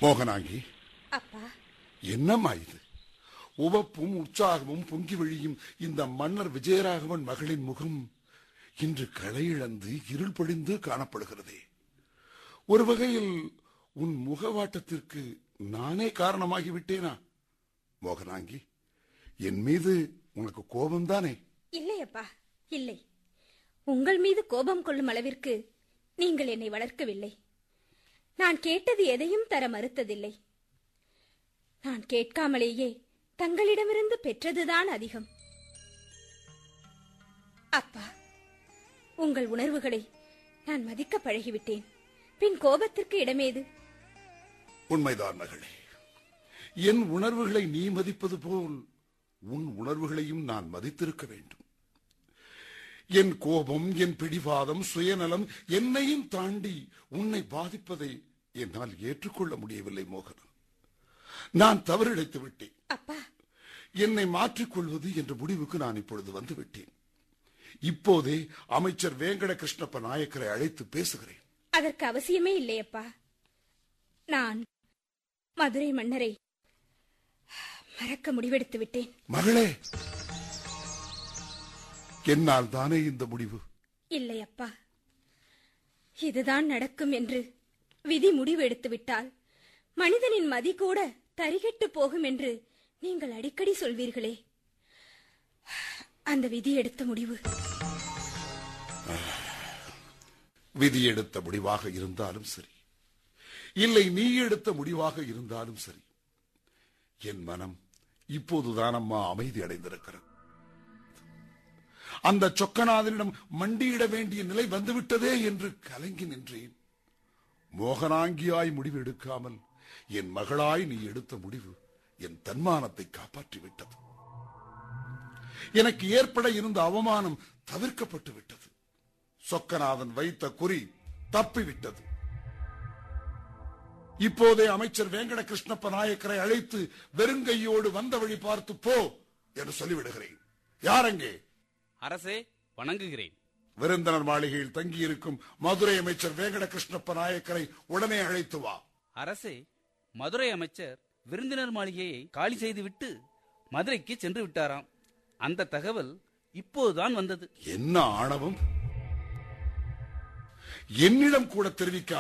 மோகனாங்கி அப்பா என்னம்மா இது உவப்பும் உற்சாகமும் பொங்கி வழியும் இந்த மன்னர் விஜயராகவன் மகளின் முகம் இன்று களையிழந்து இருள் பொழிந்து காணப்படுகிறதே ஒரு வகையில் உன் முகவாட்டத்திற்கு நானே காரணமாகி விட்டேனா மோகனாங்கி என் மீது உனக்கு கோபம்தானே இல்லை அப்பா இல்லை உங்கள் மீது கோபம் கொள்ளும் அளவிற்கு நீங்கள் என்னை வளர்க்கவில்லை நான் கேட்டது எதையும் தர மறுத்ததில்லை நான் கேட்காமலேயே தங்களிடமிருந்து பெற்றதுதான் அதிகம் அப்பா உங்கள் உணர்வுகளை நான் மதிக்க பழகிவிட்டேன் பின் கோபத்திற்கு இடமேது உண்மைதான் மகளே என் உணர்வுகளை நீ மதிப்பது போல் உன் உணர்வுகளையும் நான் மதித்திருக்க வேண்டும் என் கோபம் என் பிடிவாதம் சுயநலம் என்னையும் தாண்டி உன்னை பாதிப்பதை என்னால் ஏற்றுக்கொள்ள முடியவில்லை மோகன் நான் தவறிழைத்து விட்டேன் அப்பா என்னை மாற்றிக்கொள்வது என்ற முடிவுக்கு நான் இப்பொழுது வந்து விட்டேன் இப்போதே அமைச்சர் வேங்கட கிருஷ்ணப்ப நாயக்கரை அழைத்து பேசுகிறேன் அதற்கு அவசியமே இல்லை அப்பா நான் மதுரை மன்னரை மறக்க முடிவெடுத்து விட்டேன் மகளே என்னால் தானே இந்த முடிவு இல்லை அப்பா இதுதான் நடக்கும் என்று விதி முடிவு எடுத்து விட்டால் மனிதனின் மதி கூட தரிகெட்டு போகும் என்று நீங்கள் அடிக்கடி சொல்வீர்களே அந்த விதி எடுத்த முடிவு விதி எடுத்த முடிவாக இருந்தாலும் சரி இல்லை நீ எடுத்த முடிவாக இருந்தாலும் சரி என் மனம் இப்போதுதான் அம்மா அமைதி அடைந்திருக்கிறது அந்த சொக்கநாதனிடம் மண்டியிட வேண்டிய நிலை வந்துவிட்டதே என்று கலங்கி நின்றேன் மோகனாங்கியாய் முடிவு எடுக்காமல் என் மகளாய் நீ எடுத்த முடிவு என் தன்மானத்தை காப்பாற்றி விட்டது எனக்கு ஏற்பட இருந்த அவமானம் தவிர்க்கப்பட்டு விட்டது சொக்கநாதன் வைத்த குறி தப்பிவிட்டது இப்போதே அமைச்சர் வேங்கட கிருஷ்ணப்ப நாயக்கரை அழைத்து வெறுங்கையோடு வந்த வழி பார்த்து போ என்று சொல்லிவிடுகிறேன் யாரங்கே அரசே வணங்குகிறேன் விருந்தினர் மாளிகையில் தங்கியிருக்கும் மதுரை அமைச்சர் வேங்கட கிருஷ்ணப்ப நாயக்கரை உடனே அழைத்து வா அரசே மதுரை அமைச்சர் விருந்தினர் மாளிகையை காலி செய்துவிட்டு மதுரைக்கு சென்று விட்டாராம் அந்த தகவல் இப்போதுதான் வந்தது என்ன ஆணவம் என்னிடம் கூட தெரிவிக்க